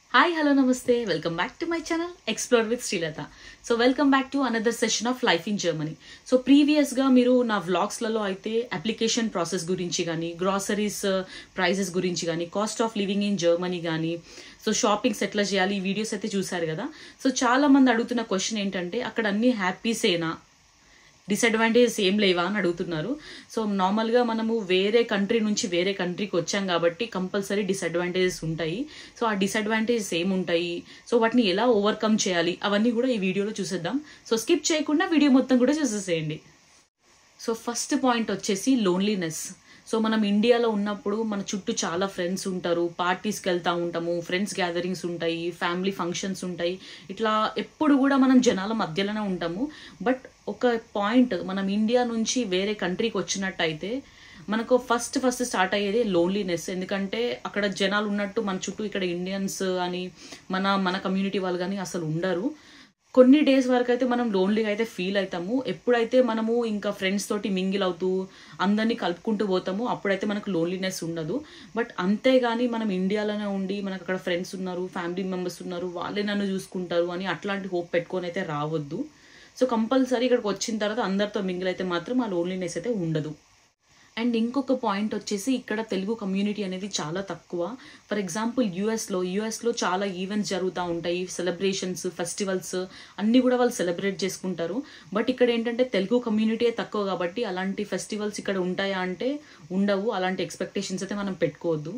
hi hello నమస్తే welcome back to my channel explore with Srilatha so welcome back to another session of life in Germany so ప్రీవియస్గా మీరు నా వ్లాగ్స్లలో అయితే application process గురించి కానీ groceries prices గురించి కానీ cost of living in Germany కానీ సో షాపింగ్స్ ఎట్లా చేయాలి ఈ వీడియోస్ అయితే చూసారు కదా సో చాలా మంది అడుగుతున్న క్వశ్చన్ ఏంటంటే అక్కడ అన్ని హ్యాపీసేనా డిసడ్వాంటేజెస్ ఏం లేవా అని అడుగుతున్నారు సో నార్మల్గా మనము వేరే కంట్రీ నుంచి వేరే కంట్రీకి వచ్చాం కాబట్టి కంపల్సరీ డిసడ్వాంటేజెస్ ఉంటాయి సో ఆ డిసడ్వాంటేజెస్ ఏముంటాయి సో వాటిని ఎలా ఓవర్కమ్ చేయాలి అవన్నీ కూడా ఈ వీడియోలో చూసేద్దాం సో స్కిప్ చేయకుండా వీడియో మొత్తం కూడా చూసేసేయండి సో ఫస్ట్ పాయింట్ వచ్చేసి లోన్లీనెస్ సో మనం ఇండియాలో ఉన్నప్పుడు మన చుట్టూ చాలా ఫ్రెండ్స్ ఉంటారు పార్టీస్కి వెళ్తూ ఉంటాము ఫ్రెండ్స్ గ్యాదరింగ్స్ ఉంటాయి ఫ్యామిలీ ఫంక్షన్స్ ఉంటాయి ఇట్లా ఎప్పుడు కూడా మనం జనాల మధ్యలోనే ఉంటాము బట్ ఒక పాయింట్ మనం ఇండియా నుంచి వేరే కంట్రీకి వచ్చినట్టయితే మనకు ఫస్ట్ ఫస్ట్ స్టార్ట్ అయ్యేది లోన్లీనెస్ ఎందుకంటే అక్కడ జనాలు ఉన్నట్టు మన చుట్టూ ఇక్కడ ఇండియన్స్ అని మన మన కమ్యూనిటీ వాళ్ళు కానీ అసలు ఉండరు కొన్ని డేస్ వరకు అయితే మనం లోన్లీగా అయితే ఫీల్ అవుతాము ఎప్పుడైతే మనము ఇంకా ఫ్రెండ్స్ తోటి మింగిల్ అవుతూ అందరినీ కలుపుకుంటూ పోతాము అప్పుడైతే మనకు లోన్లీనెస్ ఉండదు బట్ అంతేగాని మనం ఇండియాలోనే ఉండి మనకు అక్కడ ఫ్రెండ్స్ ఉన్నారు ఫ్యామిలీ మెంబర్స్ ఉన్నారు వాళ్ళే నన్ను చూసుకుంటారు అని అట్లాంటి హోప్ పెట్టుకొని అయితే రావద్దు సో కంపల్సరీ ఇక్కడికి వచ్చిన తర్వాత అందరితో మింగిల్ అయితే మాత్రం ఆ లోన్లీనెస్ అయితే ఉండదు అండ్ ఇంకొక పాయింట్ వచ్చేసి ఇక్కడ తెలుగు కమ్యూనిటీ అనేది చాలా తక్కువ ఫర్ ఎగ్జాంపుల్ యూఎస్లో యూఎస్లో చాలా ఈవెంట్స్ జరుగుతూ ఉంటాయి సెలబ్రేషన్స్ ఫెస్టివల్స్ అన్నీ కూడా వాళ్ళు సెలబ్రేట్ చేసుకుంటారు బట్ ఇక్కడ ఏంటంటే తెలుగు కమ్యూనిటీ తక్కువ కాబట్టి అలాంటి ఫెస్టివల్స్ ఇక్కడ ఉంటాయా అంటే ఉండవు అలాంటి ఎక్స్పెక్టేషన్స్ అయితే మనం పెట్టుకోవద్దు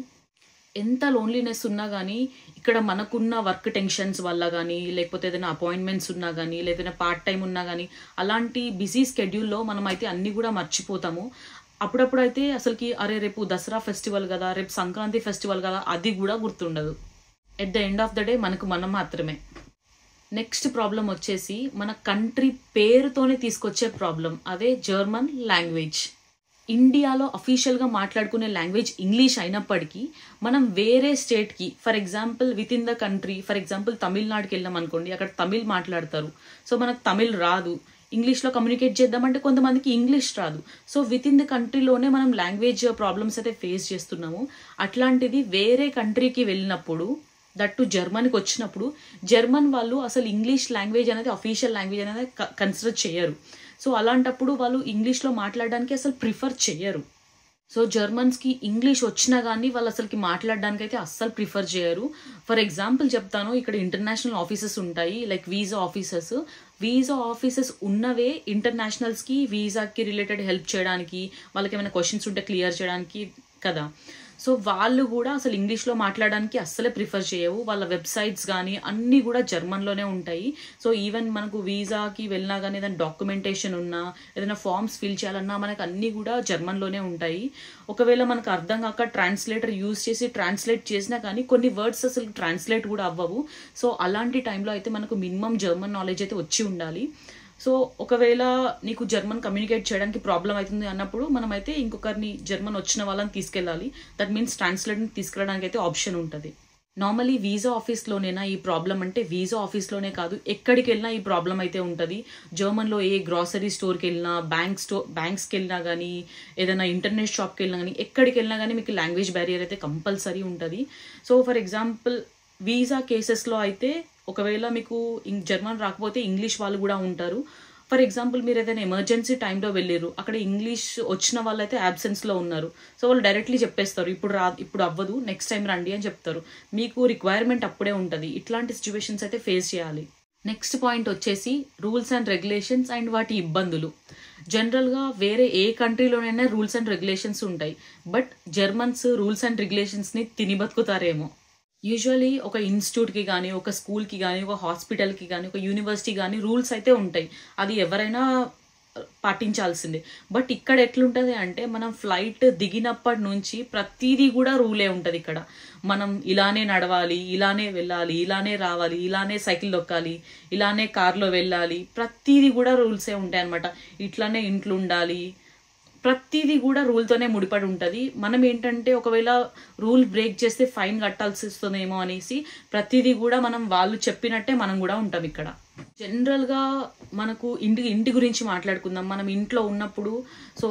ఎంత లోన్లీనెస్ ఉన్నా కానీ ఇక్కడ మనకున్న వర్క్ టెన్షన్స్ వల్ల కానీ లేకపోతే ఏదైనా అపాయింట్మెంట్స్ ఉన్నా కానీ లేదైనా పార్ట్ టైం ఉన్నా కానీ అలాంటి బిజీ స్కెడ్యూల్లో మనం అయితే అన్నీ కూడా మర్చిపోతాము అప్పుడప్పుడు అయితే అసలుకి అరే రేపు దసరా ఫెస్టివల్ కదా రేపు సంక్రాంతి ఫెస్టివల్ కదా అది కూడా గుర్తుండదు at the end of the day మనకు మనం మాత్రమే నెక్స్ట్ ప్రాబ్లం వచ్చేసి మన కంట్రీ పేరుతోనే తీసుకొచ్చే ప్రాబ్లం అదే జర్మన్ లాంగ్వేజ్ ఇండియాలో అఫీషియల్గా మాట్లాడుకునే లాంగ్వేజ్ ఇంగ్లీష్ అయినప్పటికీ మనం వేరే స్టేట్కి for example within the country for example తమిళనాడుకి వెళ్ళాం అనుకోండి అక్కడ తమిళ్ మాట్లాడతారు సో మనకు తమిళ్ రాదు ఇంగ్లీష్లో కమ్యూనికేట్ చేద్దామంటే కొంతమందికి ఇంగ్లీష్ రాదు సో విత్ ఇన్ ద కంట్రీలోనే మనం లాంగ్వేజ్ ప్రాబ్లమ్స్ అయితే ఫేస్ చేస్తున్నాము అట్లాంటిది వేరే కంట్రీకి వెళ్ళినప్పుడు దట్టు జర్మన్కి వచ్చినప్పుడు జర్మన్ వాళ్ళు అసలు ఇంగ్లీష్ లాంగ్వేజ్ అనేది అఫీషియల్ లాంగ్వేజ్ అనేది కన్సిడర్ చేయరు సో అలాంటప్పుడు వాళ్ళు ఇంగ్లీష్లో మాట్లాడడానికి అసలు ప్రిఫర్ చేయరు సో జర్మన్స్కి ఇంగ్లీష్ వచ్చినా కానీ వాళ్ళు అసలుకి మాట్లాడడానికి అయితే అస్సలు ప్రిఫర్ చేయరు ఫర్ ఎగ్జాంపుల్ చెప్తాను ఇక్కడ ఇంటర్నేషనల్ ఆఫీసెస్ ఉంటాయి like visa offices visa offices ఉన్నవే ఇంటర్నేషనల్స్కి వీసాకి రిలేటెడ్ హెల్ప్ చేయడానికి వాళ్ళకి ఏమైనా క్వశ్చన్స్ ఉంటే క్లియర్ చేయడానికి కదా సో వాళ్ళు కూడా అసలు ఇంగ్లీష్లో మాట్లాడడానికి అస్సలే ప్రిఫర్ చేయవు వాళ్ళ వెబ్సైట్స్ కానీ అన్నీ కూడా జర్మన్లోనే ఉంటాయి సో ఈవెన్ మనకు వీసాకి వెళ్ళినా కానీ ఏదైనా డాక్యుమెంటేషన్ ఉన్నా ఏదైనా ఫామ్స్ ఫిల్ చేయాలన్నా మనకు అన్నీ కూడా జర్మన్లోనే ఉంటాయి ఒకవేళ మనకు అర్థం కాక ట్రాన్స్లేటర్ యూజ్ చేసి ట్రాన్స్లేట్ చేసినా కానీ కొన్ని వర్డ్స్ అసలు ట్రాన్స్లేట్ కూడా అవ్వవు సో అలాంటి టైంలో అయితే మనకు మినిమం జర్మన్ నాలెడ్జ్ అయితే వచ్చి ఉండాలి సో ఒకవేళ నీకు జర్మన్ కమ్యూనికేట్ చేయడానికి ప్రాబ్లం అవుతుంది అన్నప్పుడు మనమైతే ఇంకొకరిని జర్మన్ వచ్చిన వాళ్ళని తీసుకెళ్ళాలి దట్ మీన్స్ ట్రాన్స్లేట్ని తీసుకెళ్ళడానికి అయితే ఆప్షన్ ఉంటుంది నార్మలీ వీసా ఆఫీస్లోనేనా ఈ ప్రాబ్లం అంటే వీసా ఆఫీస్లోనే కాదు ఎక్కడికి వెళ్ళినా ఈ ప్రాబ్లం అయితే ఉంటుంది జర్మన్లో ఏ గ్రాసరీ స్టోర్కి వెళ్ళినా బ్యాంక్ స్టోర్ బ్యాంక్స్కి వెళ్ళినా కానీ ఏదైనా ఇంటర్నెట్ షాప్కి వెళ్ళినా కానీ ఎక్కడికి వెళ్ళినా కానీ మీకు లాంగ్వేజ్ బ్యారియర్ అయితే కంపల్సరీ ఉంటుంది సో ఫర్ ఎగ్జాంపుల్ వీసా కేసెస్లో అయితే ఒకవేళ మీకు జర్మన్ రాకపోతే ఇంగ్లీష్ వాళ్ళు కూడా ఉంటారు ఫర్ ఎగ్జాంపుల్ మీరు ఏదైనా ఎమర్జెన్సీ టైంలో వెళ్ళారు అక్కడ ఇంగ్లీష్ వచ్చిన వాళ్ళు అయితే అబ్సెన్స్లో ఉన్నారు సో వాళ్ళు డైరెక్ట్లీ చెప్పేస్తారు ఇప్పుడు రా ఇప్పుడు అవ్వదు నెక్స్ట్ టైం రండి అని చెప్తారు మీకు రిక్వైర్మెంట్ అప్పుడే ఉంటుంది ఇట్లాంటి సిచ్యువేషన్స్ అయితే ఫేస్ చేయాలి నెక్స్ట్ పాయింట్ వచ్చేసి రూల్స్ అండ్ రెగ్యులేషన్స్ అండ్ వాటి ఇబ్బందులు జనరల్గా వేరే ఏ కంట్రీలోనైనా రూల్స్ అండ్ రెగ్యులేషన్స్ ఉంటాయి బట్ జర్మన్స్ రూల్స్ అండ్ రెగ్యులేషన్స్ని తిని బతుకుతారేమో యూజువలీ ఒక ఇన్స్టిట్యూట్కి కానీ ఒక స్కూల్కి కానీ ఒక హాస్పిటల్కి కానీ ఒక యూనివర్సిటీ కానీ రూల్స్ అయితే ఉంటాయి అది ఎవరైనా పాటించాల్సిందే బట్ ఇక్కడ ఎట్లుంటుంది అంటే మనం ఫ్లైట్ దిగినప్పటి నుంచి ప్రతిదీ కూడా రూలే ఉంటుంది ఇక్కడ మనం ఇలానే నడవాలి ఇలానే వెళ్ళాలి ఇలానే రావాలి ఇలానే సైకిల్ దొక్కాలి ఇలానే కార్లో వెళ్ళాలి ప్రతిదీ కూడా రూల్సే ఉంటాయి అనమాట ఇట్లానే ఇంట్లో ఉండాలి ప్రతిదీ కూడా రూల్తోనే ముడిపడి ఉంటుంది మనం ఏంటంటే ఒకవేళ రూల్ బ్రేక్ చేస్తే ఫైన్ కట్టాల్సి వస్తుందేమో అనేసి ప్రతిదీ కూడా మనం వాళ్ళు చెప్పినట్టే మనం కూడా ఉంటాం ఇక్కడ జనరల్గా మనకు ఇంటి ఇంటి గురించి మాట్లాడుకుందాం మనం ఇంట్లో ఉన్నప్పుడు సో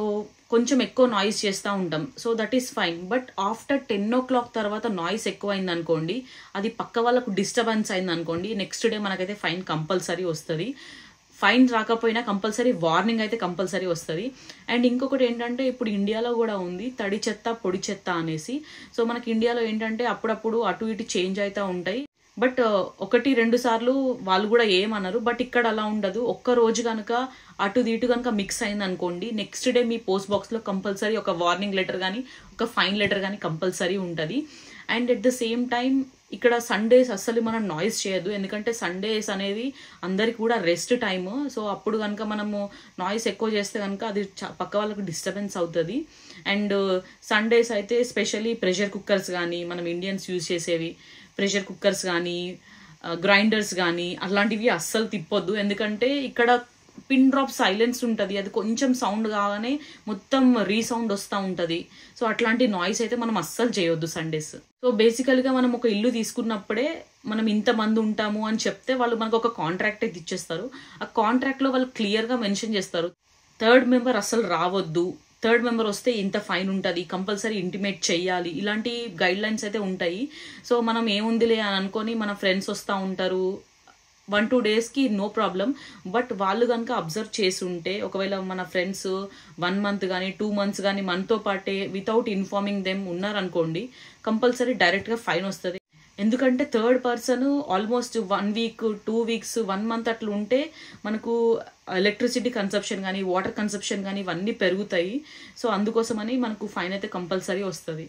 కొంచెం ఎక్కువ నాయిస్ చేస్తూ ఉంటాం so that is fine but after ten o'clock తర్వాత నాయిస్ ఎక్కువ అయింది అనుకోండి అది పక్క వాళ్ళకు డిస్టర్బెన్స్ అయింది అనుకోండి నెక్స్ట్ డే మనకైతే ఫైన్ కంపల్సరీ వస్తుంది ఫైన్ రాకపోయినా కంపల్సరీ వార్నింగ్ అయితే కంపల్సరీ వస్తుంది అండ్ ఇంకొకటి ఏంటంటే ఇప్పుడు ఇండియాలో కూడా ఉంది తడి చెత్త పొడి చెత్త అనేసి సో మనకి ఇండియాలో ఏంటంటే అప్పుడప్పుడు అటు ఇటు చేంజ్ అవుతూ ఉంటాయి బట్ ఒకటి రెండు సార్లు వాళ్ళు కూడా ఏమన్నారు బట్ ఇక్కడ అలా ఉండదు ఒక్క రోజు కనుక అటు ఇటు కనుక మిక్స్ అయింది అనుకోండి నెక్స్ట్ డే మీ పోస్ట్ బాక్స్లో కంపల్సరీ ఒక వార్నింగ్ లెటర్ కానీ ఒక ఫైన్ లెటర్ కానీ కంపల్సరీ ఉంటుంది and at the same time ఇక్కడ సండేస్ అస్సలు మనం నాయిస్ చేయదు ఎందుకంటే సండేస్ అనేది అందరికి కూడా రెస్ట్ టైమ్ సో అప్పుడు కనుక మనము నాయిస్ ఎక్కువ చేస్తే కనుక అది చ- పక్క వాళ్ళకు డిస్టర్బెన్స్ అవుతుంది అండ్ సండేస్ అయితే స్పెషల్లీ ప్రెషర్ కుక్కర్స్ కానీ మనం ఇండియన్స్ యూజ్ చేసేవి ప్రెషర్ కుక్కర్స్ కానీ గ్రైండర్స్ కానీ అలాంటివి అస్సలు తిప్పొద్దు ఎందుకంటే ఇక్కడ పిన్ డ్రాప్ సైలెన్స్ ఉంటుంది అది కొంచెం సౌండ్ కాగానే మొత్తం రీసౌండ్ వస్తూ ఉంటుంది సో అట్లాంటి నాయిస్ అయితే మనం అస్సలు చేయొద్దు సండేస్ సో బేసికల్గా మనం ఒక ఇల్లు తీసుకున్నప్పుడే మనం ఇంతమంది ఉంటాము అని చెప్తే వాళ్ళు మనకు ఒక కాంట్రాక్ట్ అయితే ఇచ్చేస్తారు ఆ కాంట్రాక్ట్లో వాళ్ళు క్లియర్గా మెన్షన్ చేస్తారు థర్డ్ మెంబర్ అస్సలు రావద్దు థర్డ్ మెంబర్ వస్తే ఇంత ఫైన్ ఉంటుంది కంపల్సరీ ఇంటిమేట్ చేయాలి ఇలాంటి గైడ్ లైన్స్ అయితే ఉంటాయి సో మనం ఏముందిలే అని అనుకొని మన ఫ్రెండ్స్ వస్తూ ఉంటారు వన్ టూ డేస్కి నో ప్రాబ్లం బట్ వాళ్ళు కనుక అబ్జర్వ్ చేసి ఉంటే ఒకవేళ మన ఫ్రెండ్స్ వన్ మంత్ కానీ టూ మంత్స్ కానీ మనతో పాటే వితౌట్ ఇన్ఫార్మింగ్ దెమ్ ఉన్నారనుకోండి కంపల్సరీ డైరెక్ట్గా ఫైన్ వస్తుంది ఎందుకంటే third person almost one week two weeks one month అట్లా ఉంటే మనకు ఎలక్ట్రిసిటీ కన్సప్షన్ కానీ వాటర్ కన్సప్షన్ కానీ ఇవన్నీ పెరుగుతాయి సో అందుకోసమని మనకు ఫైన్ అయితే కంపల్సరీ వస్తుంది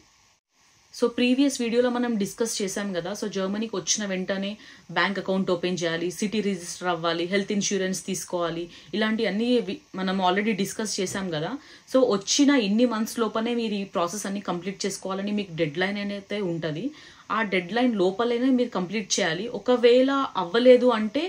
సో ప్రీవియస్ వీడియోలో మనం డిస్కస్ చేశాం కదా సో జర్మనీకి వచ్చిన వెంటనే బ్యాంక్ అకౌంట్ ఓపెన్ చేయాలి సిటీ రిజిస్టర్ అవ్వాలి హెల్త్ ఇన్సూరెన్స్ తీసుకోవాలి ఇలాంటివన్నీ వి- మనం ఆల్రెడీ డిస్కస్ చేశాం కదా సో వచ్చిన ఇన్ని మంత్స్ లోపలే మీరు ఈ ప్రాసెస్ అన్ని కంప్లీట్ చేసుకోవాలని మీకు డెడ్ లైన్ అయితే ఉంటుంది ఆ డెడ్ లైన్ లోపలనే మీరు కంప్లీట్ చేయాలి ఒకవేళ అవ్వలేదు అంటే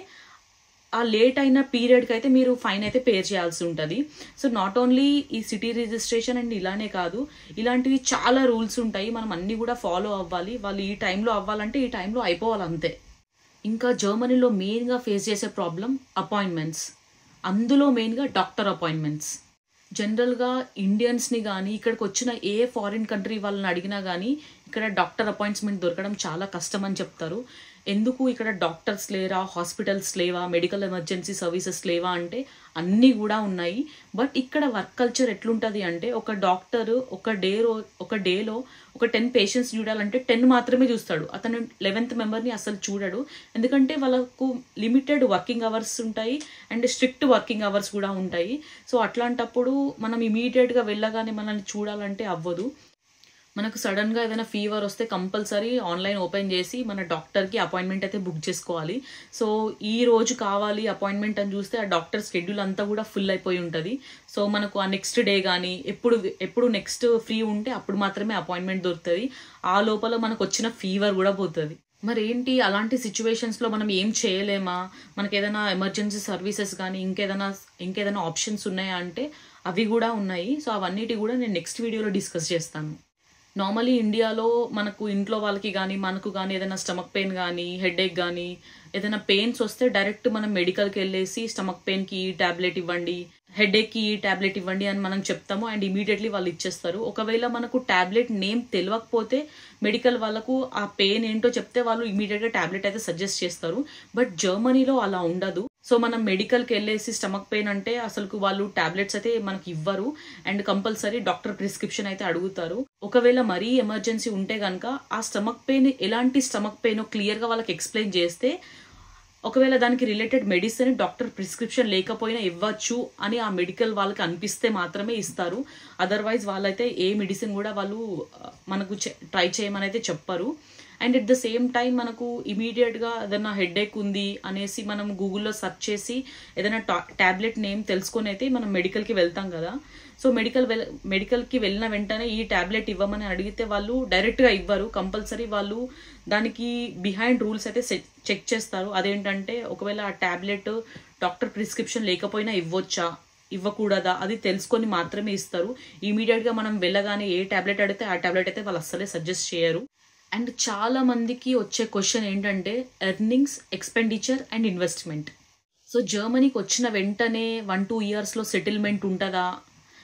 ఆ లేట్ అయిన పీరియడ్కి అయితే మీరు ఫైన్ అయితే పే చేయాల్సి ఉంటుంది సో నాట్ ఓన్లీ ఈ సిటీ రిజిస్ట్రేషన్ అండ్ ఇలానే కాదు ఇలాంటివి చాలా రూల్స్ ఉంటాయి మనం అన్నీ కూడా ఫాలో అవ్వాలి వాళ్ళు ఈ టైంలో అవ్వాలంటే ఈ టైంలో అయిపోవాలి అంతే ఇంకా జర్మనీలో మెయిన్గా ఫేస్ చేసే ప్రాబ్లం అపాయింట్మెంట్స్ అందులో మెయిన్గా డాక్టర్ అపాయింట్మెంట్స్ జనరల్గా ఇండియన్స్ని కానీ ఇక్కడికి వచ్చిన ఏ ఫారిన్ కంట్రీ వాళ్ళని అడిగినా కానీ ఇక్కడ డాక్టర్ అపాయింట్మెంట్ దొరకడం చాలా కష్టం అని చెప్తారు ఎందుకు ఇక్కడ డాక్టర్స్ లేరా హాస్పిటల్స్ లేవా మెడికల్ ఎమర్జెన్సీ సర్వీసెస్ లేవా అంటే అన్నీ కూడా ఉన్నాయి బట్ ఇక్కడ వర్క్ కల్చర్ ఎట్లుంటుంది అంటే ఒక డాక్టర్ ఒక డే రో ఒక డేలో ఒక టెన్ పేషెంట్స్ చూడాలంటే టెన్ మాత్రమే చూస్తాడు అతను లెవెన్త్ మెంబర్ని అసలు చూడడు ఎందుకంటే వాళ్ళకు లిమిటెడ్ వర్కింగ్ అవర్స్ ఉంటాయి అండ్ స్ట్రిక్ట్ వర్కింగ్ అవర్స్ కూడా ఉంటాయి సో అట్లాంటప్పుడు మనం ఇమీడియట్గా వెళ్ళగానే మనల్ని చూడాలంటే అవ్వదు మనకు సడన్గా ఏదైనా ఫీవర్ వస్తే కంపల్సరీ ఆన్లైన్ ఓపెన్ చేసి మన డాక్టర్కి అపాయింట్మెంట్ అయితే బుక్ చేసుకోవాలి సో ఈ రోజు కావాలి అపాయింట్మెంట్ అని చూస్తే ఆ డాక్టర్ షెడ్యూల్ అంతా కూడా ఫుల్ అయిపోయి ఉంటుంది సో మనకు ఆ నెక్స్ట్ డే కానీ ఎప్పుడు ఎప్పుడు నెక్స్ట్ ఫ్రీ ఉంటే అప్పుడు మాత్రమే అపాయింట్మెంట్ దొరుకుతుంది ఆ లోపల మనకు వచ్చిన ఫీవర్ కూడా పోతుంది మరి ఏంటి అలాంటి సిచ్యువేషన్స్లో మనం ఏం చేయలేమా మనకి ఏదైనా ఎమర్జెన్సీ సర్వీసెస్ కానీ ఇంకేదైనా ఇంకేదైనా ఆప్షన్స్ ఉన్నాయా అంటే అవి కూడా ఉన్నాయి సో అవన్నిటి కూడా నేను నెక్స్ట్ వీడియోలో డిస్కస్ చేస్తాను నార్మలీ ఇండియాలో మనకు ఇంట్లో వాళ్ళకి కానీ మనకు కానీ ఏదైనా స్టమక్ పెయిన్ కానీ హెడేక్ కానీ ఏదైనా పెయిన్స్ వస్తే డైరెక్ట్ మనం మెడికల్కి వెళ్ళేసి స్టమక్ పెయిన్కి ఈ ట్యాబ్లెట్ ఇవ్వండి హెడేక్కి ఈ ట్యాబ్లెట్ ఇవ్వండి అని మనం చెప్తాము అండ్ ఇమీడియట్లీ వాళ్ళు ఇచ్చేస్తారు ఒకవేళ మనకు ట్యాబ్లెట్ నేమ్ తెలియకపోతే మెడికల్ వాళ్ళకు ఆ పెయిన్ ఏంటో చెప్తే వాళ్ళు ఇమీడియట్గా ట్యాబ్లెట్ అయితే సజెస్ట్ చేస్తారు బట్ జర్మనీలో అలా ఉండదు సో మనం మెడికల్కి వెళ్ళేసి స్టమక్ పెయిన్ అంటే అసలు వాళ్ళు టాబ్లెట్స్ అయితే మనకి ఇవ్వరు అండ్ కంపల్సరీ డాక్టర్ ప్రిస్క్రిప్షన్ అయితే అడుగుతారు ఒకవేళ మరీ ఎమర్జెన్సీ ఉంటే కనుక ఆ స్టమక్ పెయిన్ ఎలాంటి స్టమక్ పెయిన్ క్లియర్గా వాళ్ళకి ఎక్స్ప్లెయిన్ చేస్తే ఒకవేళ దానికి రిలేటెడ్ మెడిసిన్ డాక్టర్ ప్రిస్క్రిప్షన్ లేకపోయినా ఇవ్వచ్చు అని ఆ మెడికల్ వాళ్ళకి అనిపిస్తే మాత్రమే ఇస్తారు అదర్వైజ్ వాళ్ళైతే ఏ మెడిసిన్ కూడా వాళ్ళు ఆ, మనకు ట్రై చేయమని అయితే చెప్పరు and at the same time మనకు ఇమీడియట్గా ఏదైనా హెడేక్ ఉంది అనేసి మనం గూగుల్లో సెర్చ్ చేసి ఏదైనా ట్యాబ్లెట్ నేమ్ తెలుసుకొని అయితే మనం మెడికల్కి వెళ్తాం కదా సో మెడికల్ వెల్ మెడికల్కి వెళ్ళిన వెంటనే ఈ ట్యాబ్లెట్ ఇవ్వమని అడిగితే వాళ్ళు డైరెక్ట్గా ఇవ్వరు కంపల్సరీ వాళ్ళు దానికి బిహైండ్ రూల్స్ అయితే చెక్ చేస్తారు అదేంటంటే ఒకవేళ ఆ ట్యాబ్లెట్ డాక్టర్ ప్రిస్క్రిప్షన్ లేకపోయినా ఇవ్వొచ్చా ఇవ్వకూడదా అది తెలుసుకొని మాత్రమే ఇస్తారు ఇమీడియట్గా మనం వెళ్ళగానే ఏ ట్యాబ్లెట్ అడిగితే ఆ ట్యాబ్లెట్ అయితే వాళ్ళు అస్సలే సజెస్ట్ చేయరు అండ్ చాలా మందికి వచ్చే క్వశ్చన్ ఏంటంటే earnings expenditure and investment so జర్మనీకి వచ్చిన వెంటనే వన్ టూ ఇయర్స్లో సెటిల్మెంట్ ఉంటుందా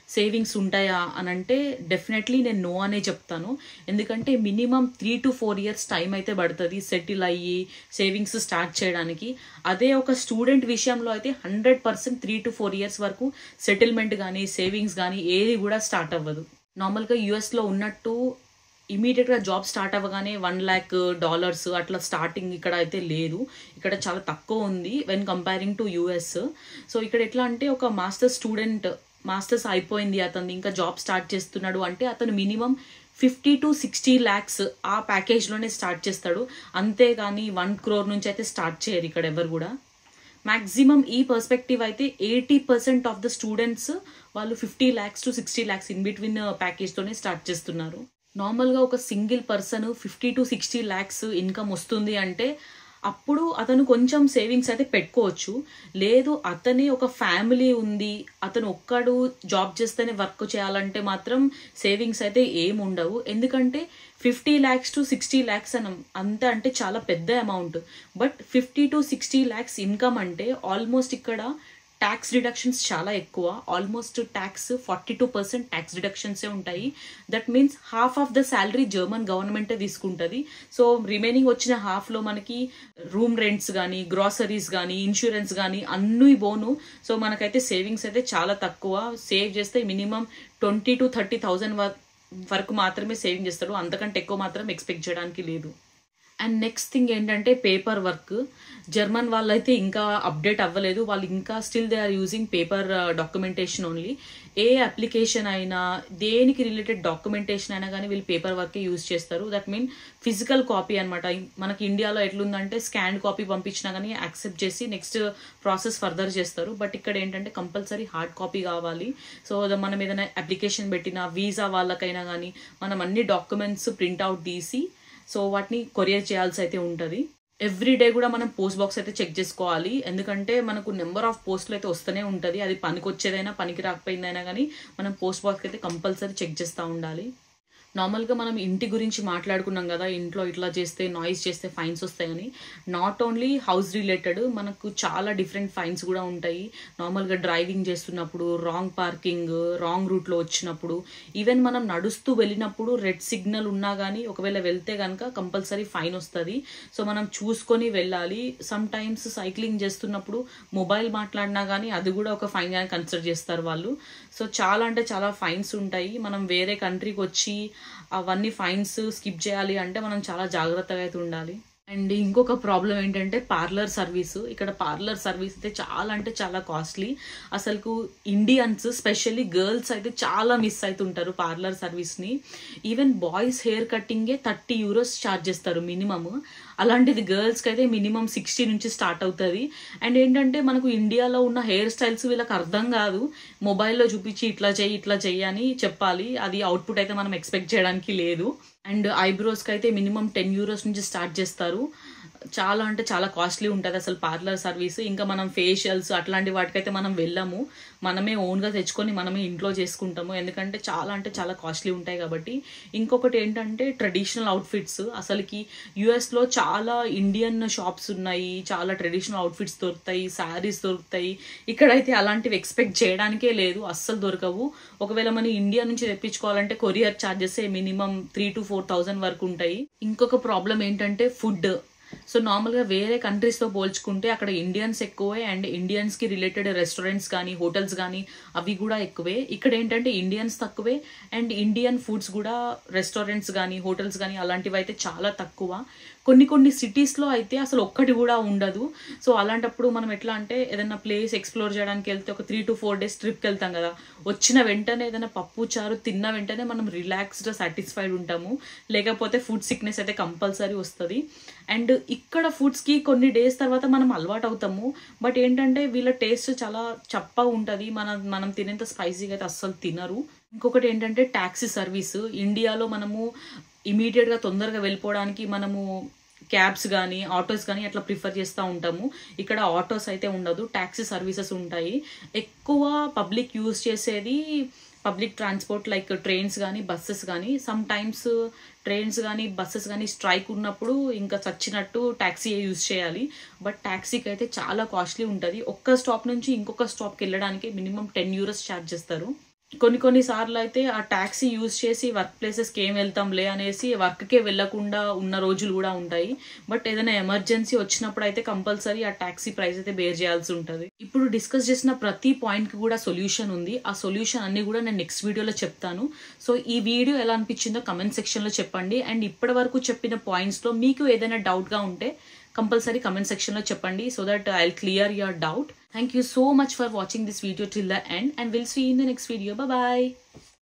సేవింగ్స్ ఉంటాయా అని అంటే డెఫినెట్లీ నేను నో అనే చెప్తాను ఎందుకంటే minimum three to four years time అయితే పడుతుంది సెటిల్ అయ్యి సేవింగ్స్ స్టార్ట్ చేయడానికి అదే ఒక స్టూడెంట్ విషయంలో అయితే hundred percent three to four years వరకు సెటిల్మెంట్ కానీ సేవింగ్స్ కానీ ఏది కూడా స్టార్ట్ అవ్వదు నార్మల్గా యూఎస్లో ఉన్నట్టు ఇమీడియట్గా జాబ్ స్టార్ట్ అవ్వగానే వన్ ల్యాక్ డాలర్స్ అట్లా స్టార్టింగ్ ఇక్కడ అయితే లేదు ఇక్కడ చాలా తక్కువ ఉంది when comparing to US so ఇక్కడ ఎట్లా అంటే ఒక మాస్టర్స్ స్టూడెంట్ మాస్టర్స్ అయిపోయింది అతను ఇంకా జాబ్ స్టార్ట్ చేస్తున్నాడు అంటే అతను minimum fifty to sixty lakhs ఆ ప్యాకేజ్లోనే స్టార్ట్ చేస్తాడు అంతేగాని వన్ క్రోర్ నుంచి అయితే స్టార్ట్ చేయరు ఇక్కడ ఎవరు కూడా మ్యాక్సిమం ఈ పర్స్పెక్టివ్ అయితే eighty percent of the students వాళ్ళు fifty lakhs to sixty lakhs in between ప్యాకేజ్తోనే స్టార్ట్ చేస్తున్నారు నార్మల్గా ఒక single person fifty to sixty lakhs income వస్తుంది అంటే అప్పుడు అతను కొంచెం సేవింగ్స్ అయితే పెట్టుకోవచ్చు లేదు అతని ఒక ఫ్యామిలీ ఉంది అతను ఒక్కడు జాబ్ చేస్తేనే వర్క్ చేయాలంటే మాత్రం సేవింగ్స్ అయితే ఏం ఉండవు ఎందుకంటే fifty lakhs to sixty lakhs అని అంతే అంటే చాలా పెద్ద amount but fifty to sixty lakhs income అంటే ఆల్మోస్ట్ ఇక్కడ ట్యాక్స్ డిడక్షన్స్ చాలా ఎక్కువ almost tax forty two percent tax డిడక్షన్సే ఉంటాయి that means half of the salary German గవర్నమెంటే తీసుకుంటుంది సో రిమైనింగ్ వచ్చిన హాఫ్లో మనకి రూమ్ రెంట్స్ కానీ గ్రాసరీస్ కానీ ఇన్సూరెన్స్ కానీ అన్నీ బోను సో మనకైతే సేవింగ్స్ అయితే చాలా తక్కువ సేవ్ చేస్తే minimum twenty to thirty thousand వరకు మాత్రమే సేవింగ్ చేస్తాడు అంతకంటే ఎక్కువ మాత్రం ఎక్స్పెక్ట్ చేయడానికి లేదు అండ్ నెక్స్ట్ థింగ్ ఏంటంటే పేపర్ వర్క్ జర్మన్ వాళ్ళైతే ఇంకా అప్డేట్ అవ్వలేదు వాళ్ళు ఇంకా still they are using paper documentation only ఏ అప్లికేషన్ అయినా దేనికి రిలేటెడ్ డాక్యుమెంటేషన్ అయినా కానీ వీళ్ళు పేపర్ వర్కే యూజ్ చేస్తారు దట్ మీన్ ఫిజికల్ కాపీ అనమాట మనకి ఇండియాలో ఎట్లుందంటే స్కాన్ కాపీ పంపించినా కానీ యాక్సెప్ట్ చేసి నెక్స్ట్ ప్రాసెస్ ఫర్దర్ చేస్తారు బట్ ఇక్కడ ఏంటంటే కంపల్సరీ హార్డ్ కాపీ కావాలి సో మనం ఏదైనా అప్లికేషన్ పెట్టినా వీసా వాళ్ళకైనా కానీ మనం అన్ని డాక్యుమెంట్స్ ప్రింట్అవుట్ తీసి సో వాటిని కొరియర్ చేయాల్సి అయితే ఉంటుంది ఎవ్రీ డే కూడా మనం పోస్ట్ బాక్స్ అయితే చెక్ చేసుకోవాలి ఎందుకంటే మనకు నెంబర్ ఆఫ్ పోస్టులు అయితే వస్తూనే ఉంటుంది అది పనికి వచ్చేదైనా పనికి రాకపోయిందైనా కానీ మనం పోస్ట్ బాక్స్ అయితే కంపల్సరీ చెక్ చేస్తూ ఉండాలి నార్మల్గా మనం ఇంటి గురించి మాట్లాడుకున్నాం కదా ఇంట్లో ఇట్లా చేస్తే నాయిస్ చేస్తే ఫైన్స్ వస్తాయని నాట్ ఓన్లీ హౌస్ రిలేటెడ్ మనకు చాలా డిఫరెంట్ ఫైన్స్ కూడా ఉంటాయి నార్మల్గా డ్రైవింగ్ చేస్తున్నప్పుడు రాంగ్ పార్కింగ్ రాంగ్ రూట్లో వచ్చినప్పుడు ఈవెన్ మనం నడుస్తూ వెళ్ళినప్పుడు రెడ్ సిగ్నల్ ఉన్నా కానీ ఒకవేళ వెళ్తే కనుక కంపల్సరీ ఫైన్ వస్తుంది సో మనం చూసుకొని వెళ్ళాలి సమ్ టైమ్స్ సైక్లింగ్ చేస్తున్నప్పుడు మొబైల్ మాట్లాడినా కానీ అది కూడా ఒక ఫైన్ అని కన్సిడర్ చేస్తారు వాళ్ళు సో చాలా అంటే చాలా ఫైన్స్ ఉంటాయి మనం వేరే కంట్రీకి వచ్చి అవన్నీ ఫైన్స్ స్కిప్ చేయాలి అంటే మనం చాలా జాగ్రత్తగా అయితే ఉండాలి అండ్ ఇంకొక ప్రాబ్లం ఏంటంటే పార్లర్ సర్వీస్ ఇక్కడ పార్లర్ సర్వీస్ అయితే చాలా అంటే చాలా కాస్ట్లీ అసలు ఇండియన్స్ స్పెషల్లీ గర్ల్స్ అయితే చాలా మిస్ అవుతుంటారు పార్లర్ సర్వీస్ని ఈవెన్ బాయ్స్ హెయిర్ కటింగే థర్టీ యూరోస్ ఛార్జ్ చేస్తారు మినిమమ్ అలాంటిది గర్ల్స్కి అయితే మినిమం సిక్స్టీ నుంచి స్టార్ట్ అవుతుంది అండ్ ఏంటంటే మనకు ఇండియాలో ఉన్న హెయిర్ స్టైల్స్ వీళ్ళకి అర్థం కాదు మొబైల్లో చూపించి ఇట్లా చేయి ఇట్లా చెయ్యి అని చెప్పాలి అది అవుట్పుట్ అయితే మనం ఎక్స్పెక్ట్ చేయడానికి లేదు అండ్ ఐబ్రోస్కి అయితే మినిమం టెన్ యూరోస్ నుంచి స్టార్ట్ చేస్తారు చాలా అంటే చాలా కాస్ట్లీ ఉంటుంది అసలు పార్లర్ సర్వీస్ ఇంకా మనం ఫేషియల్స్ అట్లాంటి వాటికైతే మనం వెళ్ళాము మనమే ఓన్గా తెచ్చుకొని మనమే ఇంట్లో చేసుకుంటాము ఎందుకంటే చాలా అంటే చాలా కాస్ట్లీ ఉంటాయి కాబట్టి ఇంకొకటి ఏంటంటే ట్రెడిషనల్ అవుట్ఫిట్స్ అసలుకి యుఎస్లో చాలా ఇండియన్ షాప్స్ ఉన్నాయి చాలా ట్రెడిషనల్ అవుట్ఫిట్స్ దొరుకుతాయి శారీస్ దొరుకుతాయి ఇక్కడైతే అలాంటివి ఎక్స్పెక్ట్ చేయడానికే లేదు అస్సలు దొరకవు ఒకవేళ మన ఇండియా నుంచి తెప్పించుకోవాలంటే courier charges minimum three to four thousand వరకు ఉంటాయి ఇంకొక ప్రాబ్లం ఏంటంటే ఫుడ్ సో నార్మల్గా వేరే కంట్రీస్తో పోల్చుకుంటే అక్కడ ఇండియన్స్ ఎక్కువే అండ్ ఇండియన్స్కి రిలేటెడ్ రెస్టారెంట్స్ కానీ హోటల్స్ కానీ అవి కూడా ఎక్కువే ఇక్కడ ఏంటంటే ఇండియన్స్ తక్కువే అండ్ ఇండియన్ ఫుడ్స్ కూడా రెస్టారెంట్స్ కానీ హోటల్స్ కానీ అలాంటివి అయితే చాలా తక్కువ కొన్ని కొన్ని సిటీస్లో అయితే అసలు ఒక్కటి కూడా ఉండదు సో అలాంటప్పుడు మనం ఎట్లా అంటే ఏదైనా ప్లేస్ ఎక్స్ప్లోర్ చేయడానికి వెళ్తే ఒక త్రీ టు ఫోర్ డేస్ ట్రిప్కి వెళ్తాం కదా వచ్చిన వెంటనే ఏదైనా పప్పు చారు తిన్న వెంటనే మనం రిలాక్స్డ్ సాటిస్ఫైడ్ ఉంటాము లేకపోతే ఫుడ్ సిక్నెస్ అయితే కంపల్సరీ వస్తుంది అండ్ ఇక్కడ ఫుడ్స్కి కొన్ని డేస్ తర్వాత మనం అలవాటు అవుతాము బట్ ఏంటంటే వీళ్ళ టేస్ట్ చాలా చప్పగా ఉంటుంది మన మనం తినేంత స్పైసీగా అయితే అస్సలు తినరు ఇంకొకటి ఏంటంటే ట్యాక్సీ సర్వీస్ ఇండియాలో మనము ఇమీడియట్గా తొందరగా వెళ్ళిపోవడానికి మనము క్యాబ్స్ కానీ ఆటోస్ కానీ అట్లా ప్రిఫర్ చేస్తూ ఉంటాము ఇక్కడ ఆటోస్ అయితే ఉండదు ట్యాక్సీ సర్వీసెస్ ఉంటాయి ఎక్కువ పబ్లిక్ యూజ్ చేసేది పబ్లిక్ ట్రాన్స్పోర్ట్ లైక్ ట్రైన్స్ కానీ బస్సెస్ కానీ సమ్ టైమ్స్ ట్రైన్స్ కానీ బస్సెస్ కానీ స్ట్రైక్ ఉన్నప్పుడు ఇంకా చచ్చినట్టు ట్యాక్సీ యూజ్ చేయాలి బట్ ట్యాక్సీకి అయితే చాలా కాస్ట్లీ ఉంటుంది ఒక్క స్టాప్ నుంచి ఇంకొక స్టాప్కి వెళ్ళడానికి మినిమం టెన్ యూరోస్ ఛార్జ్ చేస్తారు కొన్ని కొన్ని సార్లు అయితే ఆ ట్యాక్సీ యూజ్ చేసి వర్క్ ప్లేసెస్కి ఏం వెళ్తాంలే అనేసి వర్క్కే వెళ్ళకుండా ఉన్న రోజులు కూడా ఉంటాయి బట్ ఏదైనా ఎమర్జెన్సీ వచ్చినప్పుడు అయితే కంపల్సరీ ఆ ట్యాక్సీ ప్రైస్ అయితే బేర్ చేయాల్సి ఉంటుంది ఇప్పుడు డిస్కస్ చేసిన ప్రతి పాయింట్కి కూడా సొల్యూషన్ ఉంది ఆ సొల్యూషన్ అన్ని కూడా నేను నెక్స్ట్ వీడియోలో చెప్తాను సో ఈ వీడియో ఎలా అనిపించిందో కమెంట్ సెక్షన్లో చెప్పండి అండ్ ఇప్పటి వరకు చెప్పిన పాయింట్స్లో మీకు ఏదైనా డౌట్గా ఉంటే కంపల్సరీ కమెంట్ సెక్షన్లో చెప్పండి so that I clear your doubt thank you so much for watching this video till the end and will see in the next video bye